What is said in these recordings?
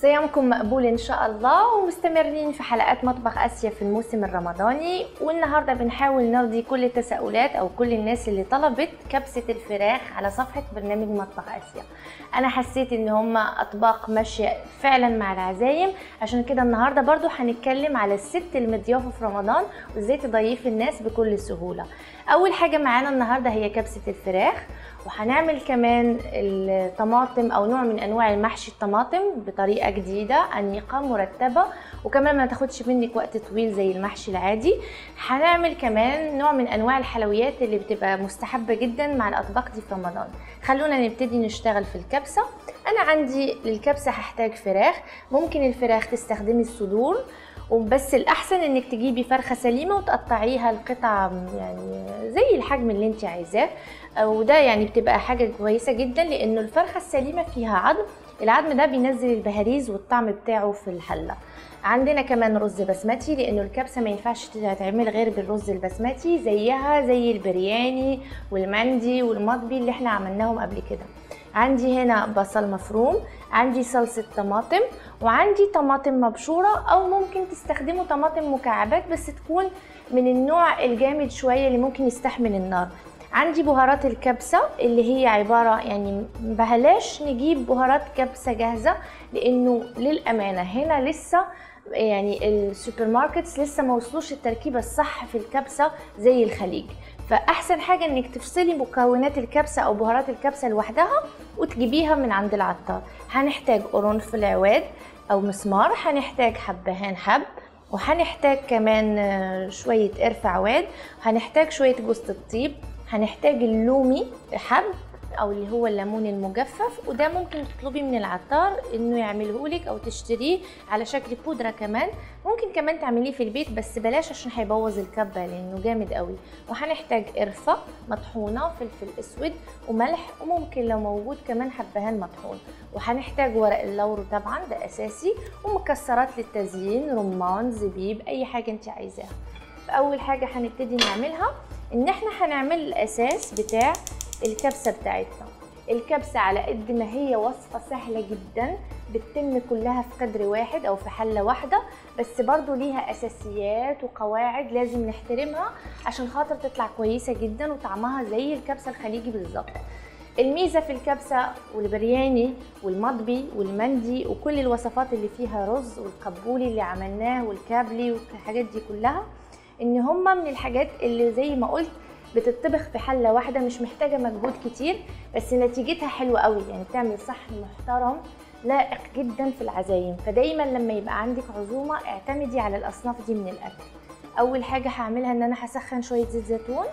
صيامكم مقبول ان شاء الله ومستمرين في حلقات مطبخ اسيا في الموسم الرمضاني والنهارده بنحاول نرضي كل التساؤلات او كل الناس اللي طلبت كبسه الفراخ على صفحه برنامج مطبخ اسيا انا حسيت ان هما اطباق ماشيه فعلا مع العزايم عشان كده النهارده برضو هنتكلم على الست المضيافه في رمضان وازاي تضيفي الناس بكل سهوله اول حاجه معانا النهارده هي كبسه الفراخ وهنعمل كمان الطماطم او نوع من انواع المحشي الطماطم بطريقه جديده انيقه مرتبه وكمان ما تاخدش منك وقت طويل زي المحشي العادي هنعمل كمان نوع من انواع الحلويات اللي بتبقى مستحبه جدا مع الاطباق دي في رمضان خلونا نبتدي نشتغل في الكبسه انا عندي للكبسه هحتاج فراخ ممكن الفراخ تستخدمي الصدور وبس الاحسن انك تجيبي فرخه سليمه وتقطعيها لقطع يعني زي الحجم اللي انت عايزاه وده يعني بتبقى حاجه كويسه جدا لانه الفرخه السليمه فيها عظم العظم ده بينزل البهاريز والطعم بتاعه في الحله عندنا كمان رز بسمتي لانه الكبسه ما ينفعش تتعمل غير بالرز البسمتي زيها زي البرياني والمندي والمطبي اللي احنا عملناهم قبل كده عندي هنا بصل مفروم عندي صلصة طماطم وعندي طماطم مبشورة او ممكن تستخدموا طماطم مكعبات بس تكون من النوع الجامد شوية اللي ممكن يستحمل النار عندي بهارات الكبسة اللي هي عبارة يعني بلاش نجيب بهارات كبسة جاهزة لانه للأمانة هنا لسه يعني السوبر ماركتس لسه ما وصلوش التركيبة الصح في الكبسة زي الخليج فاحسن حاجه انك تفصلي مكونات الكبسه او بهارات الكبسه لوحدها وتجيبيها من عند العطار هنحتاج قرنفل عواد او مسمار هنحتاج حبهان حب وهنحتاج كمان شويه قرفه عواد هنحتاج شويه جوز الطيب هنحتاج اللومي حب او اللي هو الليمون المجفف وده ممكن تطلبي من العطار انه يعمله لك او تشتريه على شكل بودره كمان ممكن كمان تعمليه في البيت بس بلاش عشان هيبوظ الكبه لانه جامد قوي وهنحتاج قرفه مطحونه فلفل اسود وملح وممكن لو موجود كمان حبهان مطحون وهنحتاج ورق اللورو طبعا ده اساسي ومكسرات للتزيين رمان زبيب اي حاجه انت عايزاها فاول حاجه هنبتدي نعملها ان احنا هنعمل الاساس بتاع الكبسه بتاعتنا الكبسه على قد ما هي وصفه سهله جدا بتتم كلها في قدر واحد او في حله واحده بس برضو ليها اساسيات وقواعد لازم نحترمها عشان خاطر تطلع كويسه جدا وطعمها زي الكبسه الخليجي بالظبط الميزه في الكبسه والبرياني والمطبي والمندي وكل الوصفات اللي فيها رز والقبولي اللي عملناه والكابلي والحاجات دي كلها ان هما من الحاجات اللي زي ما قلت بتطبخ في حله واحده مش محتاجه مجهود كتير بس نتيجتها حلوه قوي يعني بتعمل صحن محترم لائق جدا في العزايم فدايما لما يبقى عندك عزومه اعتمدي على الاصناف دي من الاكل اول حاجه هعملها ان انا هسخن شويه زيت زيتون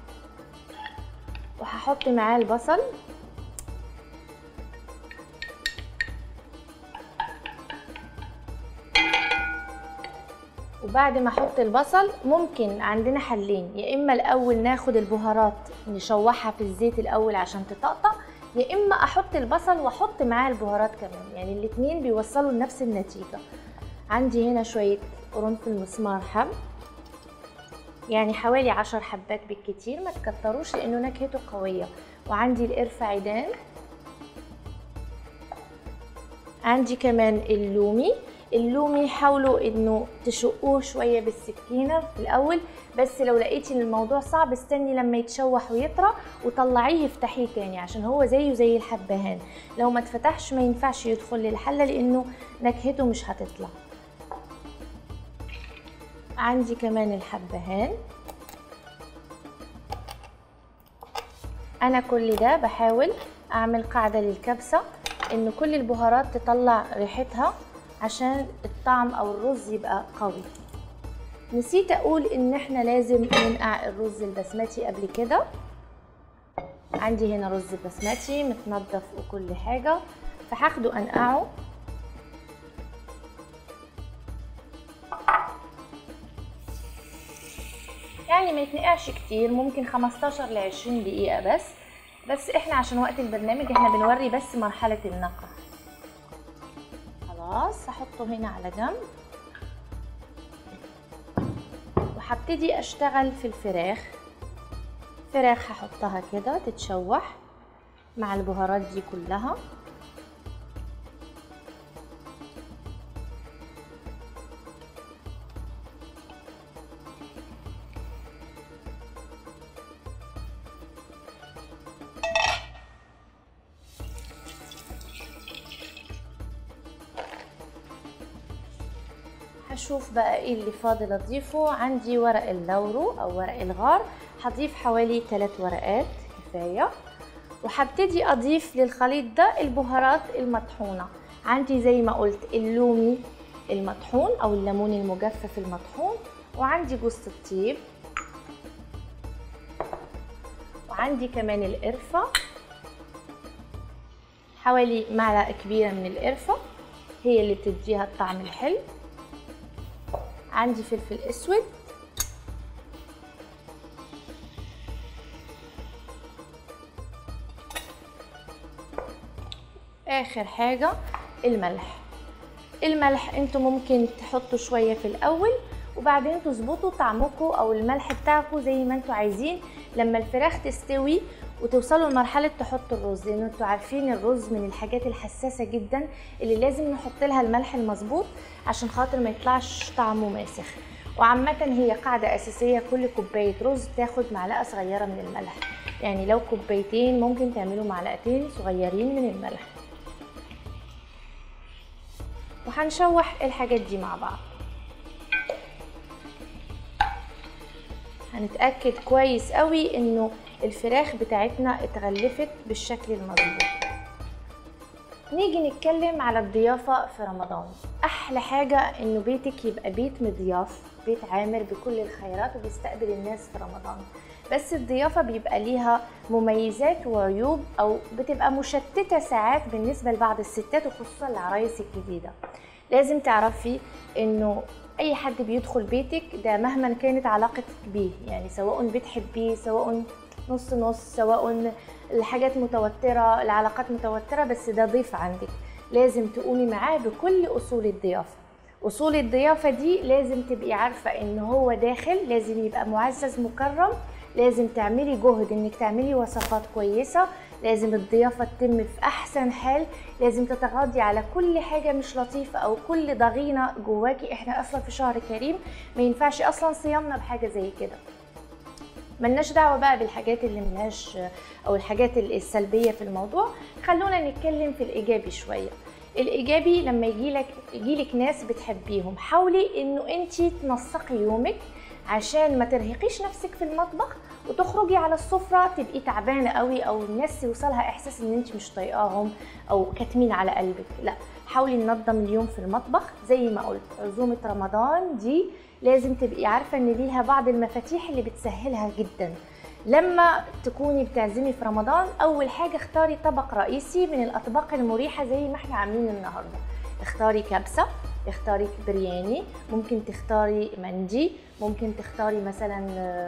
وهحط معاه البصل وبعد ما احط البصل ممكن عندنا حلين يا اما الاول ناخد البهارات نشوحها في الزيت الاول عشان تطقطق يا اما احط البصل واحط معاه البهارات كمان يعني الاتنين بيوصلوا لنفس النتيجه عندي هنا شويه قرنفل مسمار حب يعني حوالي عشر حبات بالكتير ما تكتروش لانه نكهته قويه وعندي القرفه عيدان عندي كمان اللومي اللومي حاولوا انه تشقوه شويه بالسكينه في الاول بس لو لقيتي ان الموضوع صعب استني لما يتشوح ويطرى وطلعيه افتحيه تاني عشان هو زيه زي الحبهان لو ما اتفتحش ما ينفعش يدخل للحله لانه نكهته مش هتطلع عندي كمان الحبهان انا كل ده بحاول اعمل قاعده للكبسه ان كل البهارات تطلع ريحتها عشان الطعم او الرز يبقى قوي نسيت اقول ان احنا لازم ننقع الرز البسمتي قبل كده عندي هنا رز بسمتي متنضف وكل حاجة فهاخده انقعه يعني ما يتنقعش كتير ممكن 15 ل 20 دقيقة بس بس احنا عشان وقت البرنامج احنا بنوري بس مرحلة النقع خلاص هحطه هنا على جنب وهبتدي اشتغل في الفراخ فراخ هحطها كده تتشوح مع البهارات دي كلها هشوف بقى ايه اللي فاضل اضيفه عندي ورق اللورو او ورق الغار هضيف حوالي 3 ورقات كفايه وهبتدي اضيف للخليط ده البهارات المطحونه عندي زي ما قلت اللومي المطحون او الليمون المجفف المطحون وعندي جوز الطيب وعندي كمان القرفه حوالي معلقه كبيره من القرفه هي اللي بتديها الطعم الحلو عندي فلفل اسود اخر حاجه الملح الملح انتوا ممكن تحطوا شويه في الاول وبعدين تظبطوا طعمكم او الملح بتاعكم زي ما انتوا عايزين لما الفراخ تستوي وتوصلوا لمرحله تحطوا الرز لان انتوا عارفين الرز من الحاجات الحساسه جدا اللي لازم نحط لها الملح المظبوط عشان خاطر ما يطلعش طعمه ماسخ وعامة هي قاعدة أساسية كل كوباية رز تاخد معلقة صغيرة من الملح يعني لو كوبايتين ممكن تعملوا معلقتين صغيرين من الملح وهنشوح الحاجات دي مع بعض هنتأكد كويس قوي انه الفراخ بتاعتنا اتغلفت بالشكل المظبوط نيجي نتكلم على الضيافة في رمضان أحلى حاجة إنه بيتك يبقى بيت مضياف بيت عامر بكل الخيرات وبيستقبل الناس في رمضان بس الضيافة بيبقى ليها مميزات وعيوب أو بتبقى مشتتة ساعات بالنسبة لبعض الستات وخصوصا العرايس الجديدة لازم تعرفي إنه أي حد بيدخل بيتك ده مهما كانت علاقتك بيه يعني سواء بتحبيه سواء نص نص سواء الحاجات متوترة العلاقات متوترة بس ده ضيف عندك لازم تقومي معاه بكل أصول الضيافة أصول الضيافة دي لازم تبقي عارفة إن هو داخل لازم يبقى معزز مكرم لازم تعملي جهد إنك تعملي وصفات كويسة لازم الضيافة تتم في أحسن حال لازم تتغاضي على كل حاجة مش لطيفة أو كل ضغينة جواكي إحنا أصلا في شهر كريم ما ينفعش أصلا صيامنا بحاجة زي كده ملناش دعوه بقى بالحاجات اللي ملهاش او الحاجات السلبيه في الموضوع خلونا نتكلم في الايجابي شويه الايجابي لما يجيلك يجيلك ناس بتحبيهم حاولي انه انت تنسقي يومك عشان ما ترهقيش نفسك في المطبخ وتخرجي على السفرة تبقي تعبانة قوي أو الناس يوصلها إحساس إن أنت مش طايقاهم أو كاتمين على قلبك لا حاولي ننظم اليوم في المطبخ زي ما قلت عزومة رمضان دي لازم تبقي عارفة إن ليها بعض المفاتيح اللي بتسهلها جدا لما تكوني بتعزمي في رمضان أول حاجة اختاري طبق رئيسي من الأطباق المريحة زي ما احنا عاملين النهاردة اختاري كبسة اختاري برياني ممكن تختاري مندي ممكن تختاري مثلا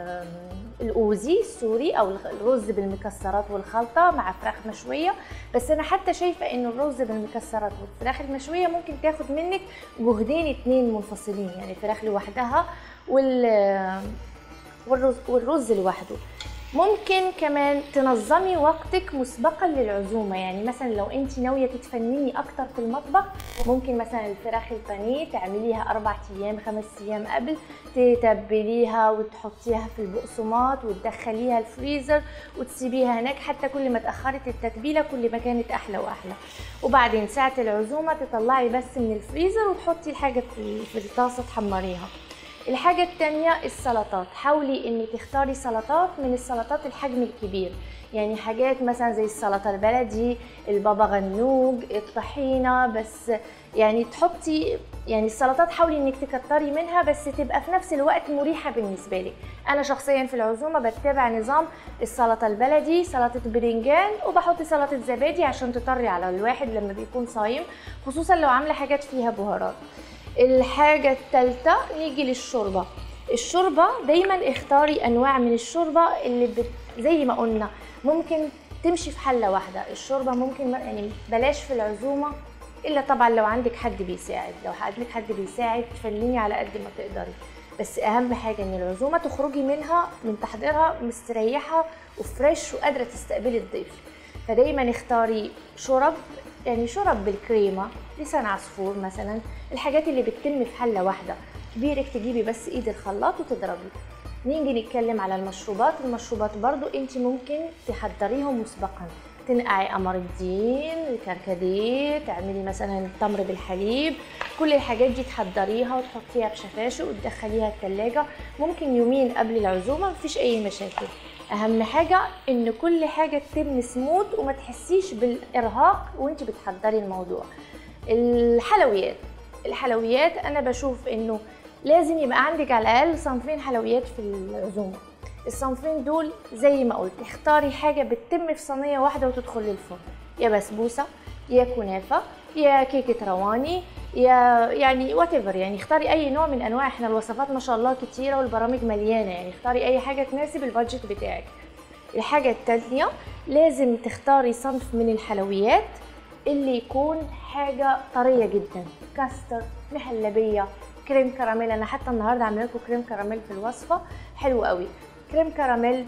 الاوزي السوري او الرز بالمكسرات والخلطه مع فراخ مشويه بس انا حتى شايفه ان الرز بالمكسرات والفراخ المشويه ممكن تاخد منك جهدين اتنين منفصلين يعني فراخ لوحدها وال والرز, والرز لوحده ممكن كمان تنظمي وقتك مسبقا للعزومه يعني مثلا لو انت ناويه تتفنني اكتر في المطبخ ممكن مثلا الفراخ البانيه تعمليها اربع ايام خمس ايام قبل تتبليها وتحطيها في البقسماط وتدخليها الفريزر وتسيبيها هناك حتى كل ما اتاخرت التتبيله كل ما كانت احلى واحلى وبعدين ساعه العزومه تطلعي بس من الفريزر وتحطي الحاجه في الطاسه تحمريها الحاجة التانية السلطات حاولي انك تختاري سلطات من السلطات الحجم الكبير يعني حاجات مثلا زي السلطة البلدي البابا غنوج الطحينة بس يعني تحطي يعني السلطات حاولي انك تكتري منها بس تبقى في نفس الوقت مريحة بالنسبة لك انا شخصيا في العزومة بتبع نظام السلطة البلدي سلطة برنجان وبحط سلطة زبادي عشان تطري على الواحد لما بيكون صايم خصوصا لو عاملة حاجات فيها بهارات الحاجة التالتة نيجي للشوربة الشوربة دايما اختاري انواع من الشوربة اللي بت... زي ما قلنا ممكن تمشي في حلة واحدة الشوربة ممكن يعني بلاش في العزومة الا طبعا لو عندك حد بيساعد لو عندك حد بيساعد تفليني على قد ما تقدري بس اهم حاجة ان العزومة تخرجي منها من تحضيرها مستريحة وفريش وقادرة تستقبلي الضيف فدايما اختاري شرب يعني شرب بالكريمة لسان عصفور مثلا الحاجات اللي بتتم في حلة واحدة كبيرك تجيبي بس ايد الخلاط وتضربي نيجي نتكلم على المشروبات المشروبات برضو انت ممكن تحضريهم مسبقا تنقعي قمر الدين الكركديه تعملي مثلا تمر بالحليب كل الحاجات دي تحضريها وتحطيها بشفاشة وتدخليها التلاجة ممكن يومين قبل العزومة مفيش أي مشاكل أهم حاجة إن كل حاجة تتم سموت وما تحسيش بالإرهاق وانت بتحضري الموضوع الحلويات الحلويات أنا بشوف إنه لازم يبقى عندك على الأقل صنفين حلويات في العزومة الصنفين دول زي ما قلت اختاري حاجة بتتم في صينية واحدة وتدخل الفرن يا بسبوسة يا كنافة يا كيكة رواني يا يعني وات يعني اختاري اي نوع من انواع احنا الوصفات ما شاء الله كتيره والبرامج مليانه يعني اختاري اي حاجه تناسب البادجت بتاعك الحاجه التانية لازم تختاري صنف من الحلويات اللي يكون حاجه طريه جدا كاستر مهلبيه كريم كراميل انا حتى النهارده عامله لكم كريم كراميل في الوصفه حلو قوي كريم كراميل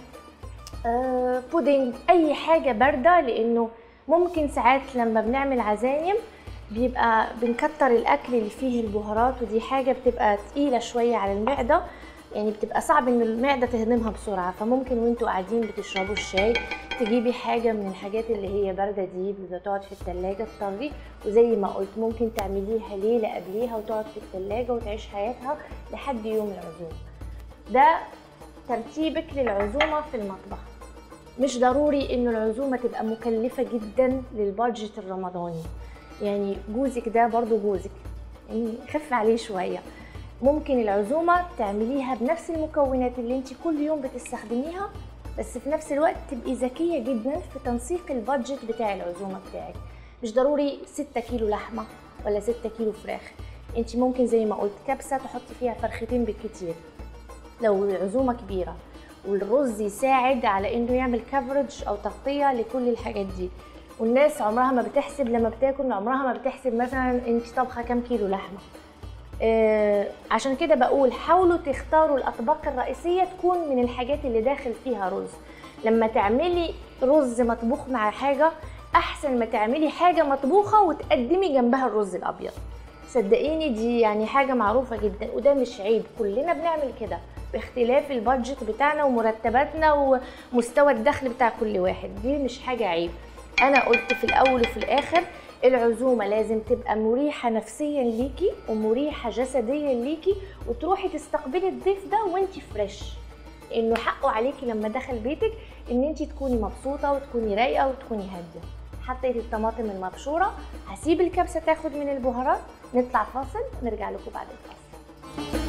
آه، بودنج اي حاجه بارده لانه ممكن ساعات لما بنعمل عزايم بيبقى بنكتر الاكل اللي فيه البهارات ودي حاجه بتبقى تقيله شويه على المعده يعني بتبقى صعب ان المعده تهضمها بسرعه فممكن وانتوا قاعدين بتشربوا الشاي تجيبي حاجه من الحاجات اللي هي بارده دي بتقعد في التلاجة تطري وزي ما قلت ممكن تعمليها ليله قبليها وتقعد في التلاجة وتعيش حياتها لحد يوم العزومه ده ترتيبك للعزومه في المطبخ مش ضروري انه العزومه تبقى مكلفه جدا للبادجت الرمضاني يعني جوزك ده برضو جوزك يعني خف عليه شويه ممكن العزومه تعمليها بنفس المكونات اللي انت كل يوم بتستخدميها بس في نفس الوقت تبقي ذكيه جدا في تنسيق البادجت بتاع العزومه بتاعك مش ضروري 6 كيلو لحمه ولا 6 كيلو فراخ انت ممكن زي ما قلت كبسه تحطي فيها فرختين بالكتير لو العزومه كبيره والرز يساعد على انه يعمل كفرج او تغطيه لكل الحاجات دي والناس عمرها ما بتحسب لما بتاكل عمرها ما بتحسب مثلا انت طابخه كام كيلو لحمه آه عشان كده بقول حاولوا تختاروا الاطباق الرئيسيه تكون من الحاجات اللي داخل فيها رز لما تعملي رز مطبوخ مع حاجه احسن ما تعملي حاجه مطبوخه وتقدمي جنبها الرز الابيض صدقيني دي يعني حاجه معروفه جدا وده مش عيب كلنا بنعمل كده باختلاف البادجت بتاعنا ومرتباتنا ومستوى الدخل بتاع كل واحد دي مش حاجه عيب انا قلت في الاول وفي الاخر العزومة لازم تبقى مريحة نفسيا ليكي ومريحة جسديا ليكي وتروحي تستقبلي الضيف ده وانتي فريش انه حقه عليكي لما دخل بيتك ان انتي تكوني مبسوطة وتكوني رايقة وتكوني هادية حطيت الطماطم المبشورة هسيب الكبسة تاخد من البهارات نطلع فاصل ونرجع لكم بعد الفاصل